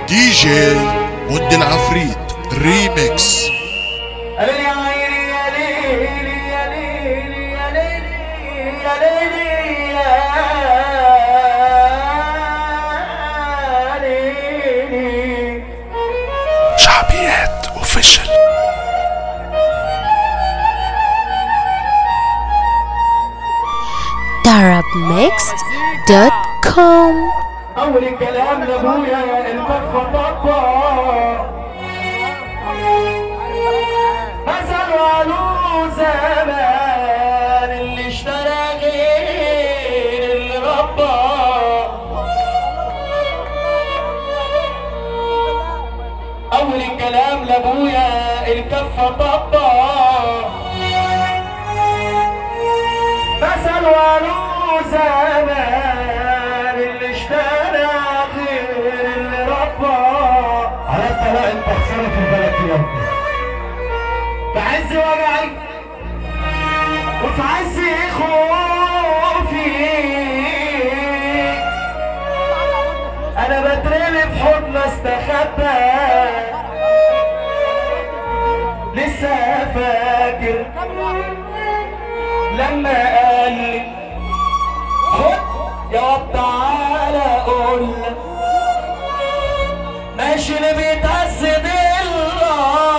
دي جي مد العفريت ريميكس يا عيني يا ليلي يا ليلي يا ليلي يا ليلي يا ليلي شعبيات اوفيشال darabmixed.com أول الكلام لأبويا الكفة طبا مثل قالوا زمان اللي اشترى غير اللي ربى أول الكلام لأبويا الكفة طبا مثل قالوا زمان اللي اشترى غير اللي ربى على الطلاق انت خسرت في البلد يا ابني بعز وجعي وفي عز خوفي انا بترمي في حضن استخبى لسه فاكر لما قال لي خد يا واد تعالى اقول لك ماشي اللي بيتهز ضلك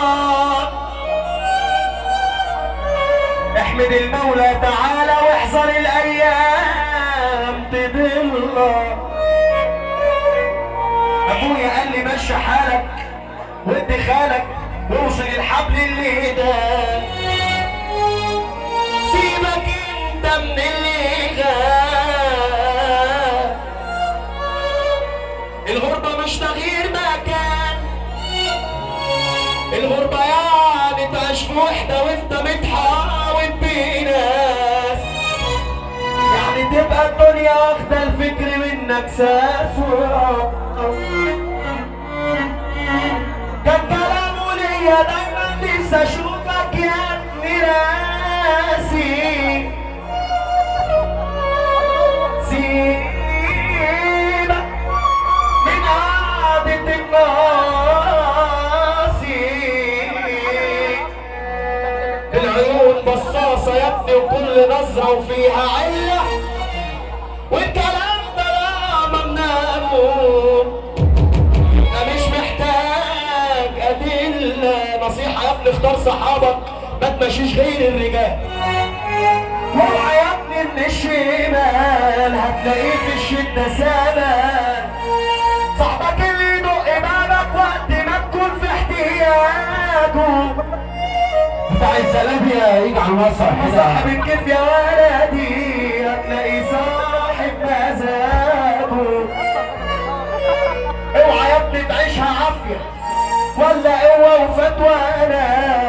احمد المولى تعالى واحذر الايام تضلك ابويا قال لي مشي حالك وادي خالك واوصل الحبل اللي ده سيبك انت من اللي غاب الغربة مش تغيير مكان الغربة يعني تعيش في وحدة وانت متحاول بناس يعني تبقى الدنيا واخدة الفكر منك سافرة كان كلامه ليا دايما نفسي اشوفك يا ابني راسي سيبك من عادة الناسي العيون بصاصة يا ابني وكل نظرة وفيها علة والكلام ده لا ممنون انا مش محتاج ادله نصيحه يا ابني اختار صحابك ما تمشيش غير الرجال اوعى يا ابني ان الشمال هتلاقيه في الشده سند صاحبك اللي يدق بابك وقت ما تكون في احتياجه بتاع الزلابية يجي على المسرح صاحب الكيف يا ولدي هتلاقي صاحب مزاجه اوعى يا ابني تعيشها عافية ولا قوة وفتوانا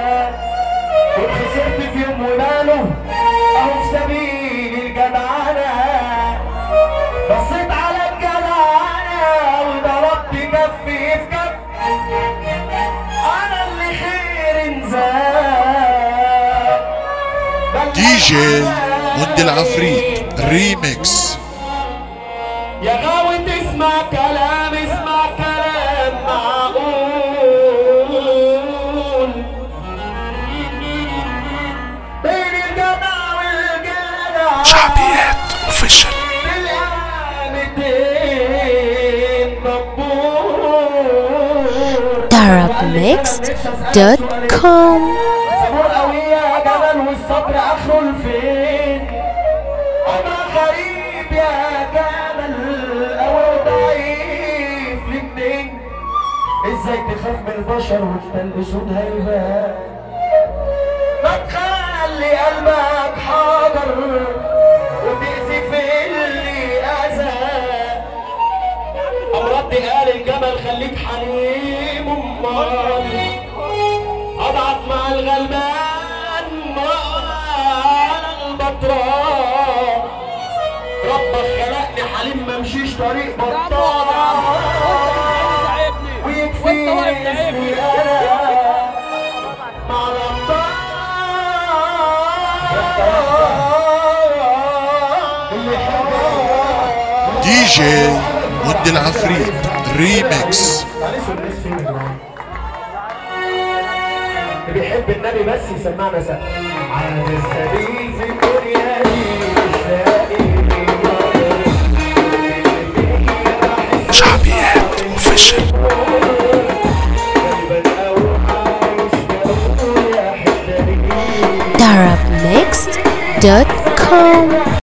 وخسرت في يوم وماله اهو في سبيل الجدعنة بصيت على الجدعنة وضربت كفي في كف انا اللي خير انزال دي جي مد العفريت ريميكس يا غاوي تسمع كلام اسمع كلام معقول بين الجدع والجدع شعبيات اوفيشال بالقامتين مقبول darabmixed.com صبور قوي يا جبل والصبر اخره لفين عمر غريب يا جبل قوي ضعيف الاتنين ازاي تخاف من البشر وانت الاسود هيبان ما تخلي قلبك حاضر وتأذي في اللي اذاك امراض قال الجبل خليك حليم امال اضعف مع الغلبان على البطران ربك خلقني حليم ما مشيش طريق بطال ويكفي اسمي انا مع الابطال اللي حبك دي جي مد العفريت ريميكس تهيصوا الناس فين يا جدعان اللي بيحب النبي بس يسمعنا سقف على السبيل في الدنيا دي مش لاقي لي مرة. شعبيات اوفيشال قلبك أوي عايش جنبه يا حتة darabmixed.com